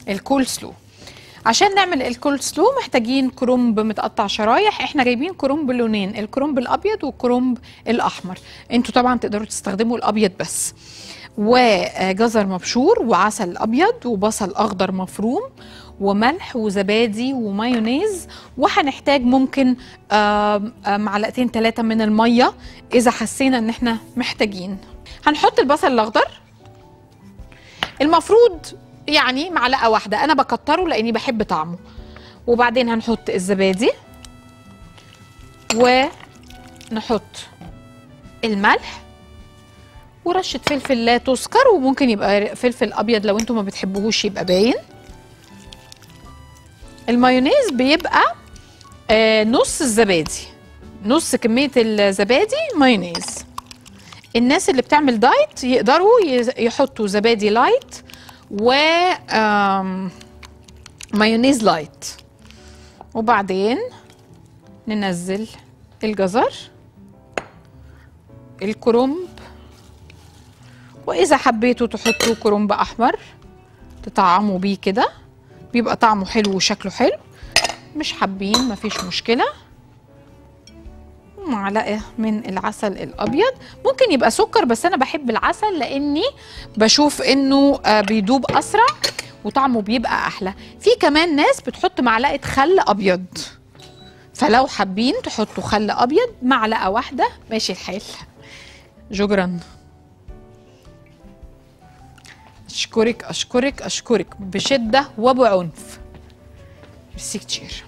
الكول سلو عشان نعمل الكول سلو محتاجين كرنب متقطع شرايح احنا جايبين كرنب لونين الكرنب الابيض والكرنب الاحمر انتوا طبعا تقدروا تستخدموا الابيض بس وجزر مبشور وعسل ابيض وبصل اخضر مفروم وملح وزبادي ومايونيز وهنحتاج ممكن آم، آم، معلقتين ثلاثة من المية إذا حسينا إن إحنا محتاجين هنحط البصل الأخضر المفروض يعني معلقة واحدة أنا بكتره لأني بحب طعمه وبعدين هنحط الزبادي ونحط الملح ورشة فلفل لا تذكر وممكن يبقى فلفل أبيض لو انتم ما بتحبوهوش يبقى باين المايونيز بيبقى آه نص الزبادي نص كمية الزبادي مايونيز الناس اللي بتعمل دايت يقدروا يز- يحطوا زبادي لايت و آم، مايونيز لايت وبعدين ننزل الجزر الكرنب واذا حبيتوا تحطوا كرنب احمر تطعموا بيه كده بيبقى طعمه حلو وشكله حلو مش حابين مفيش مشكله معلقه من العسل الابيض ممكن يبقى سكر بس انا بحب العسل لاني بشوف انه آه، بيدوب اسرع وطعمه بيبقى احلى في كمان ناس بتحط معلقه خل ابيض فلو حابين تحطوا خل ابيض معلقه واحده ماشي الحال شكرا اشكرك اشكرك اشكرك بشده وبعنف ميرسي كتير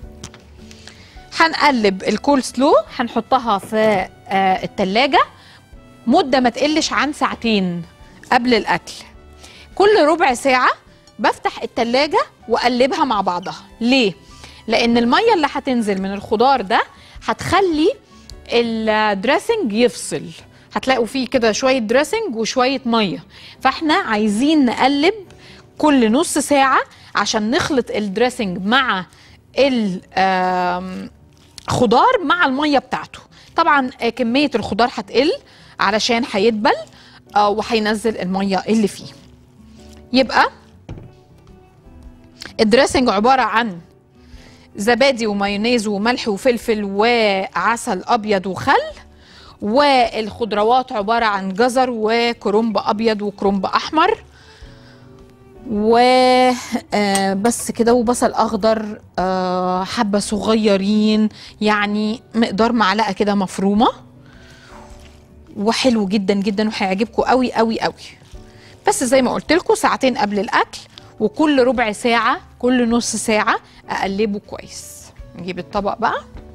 هنقلب الكول سلو هنحطها في آه، التلاجة مدة ما تقلش عن ساعتين قبل الأكل كل ربع ساعة بفتح التلاجة وأقلبها مع بعضها ليه؟ لأن المية اللي هتنزل من الخضار ده هتخلي الدريسنج يفصل هتلاقوا فيه كده شوية دريسنج وشوية مية فاحنا عايزين نقلب كل نص ساعة عشان نخلط الدريسنج مع ال آم، خضار مع الميه بتاعته طبعا آه، كميه الخضار هتقل علشان هيدبل آه، وهينزل الميه اللي فيه يبقى الدريسنج عباره عن زبادي ومايونيز وملح وفلفل وعسل ابيض وخل والخضروات عباره عن جزر وكرنب ابيض وكرنب احمر وبس كده وبصل اخضر آه، حبه صغيرين يعني مقدار معلقه كده مفرومه وحلو جدا جدا وهيعجبكم قوي قوي قوي بس زي ما قلت لكم ساعتين قبل الاكل وكل ربع ساعه كل نص ساعه اقلبه كويس نجيب الطبق بقى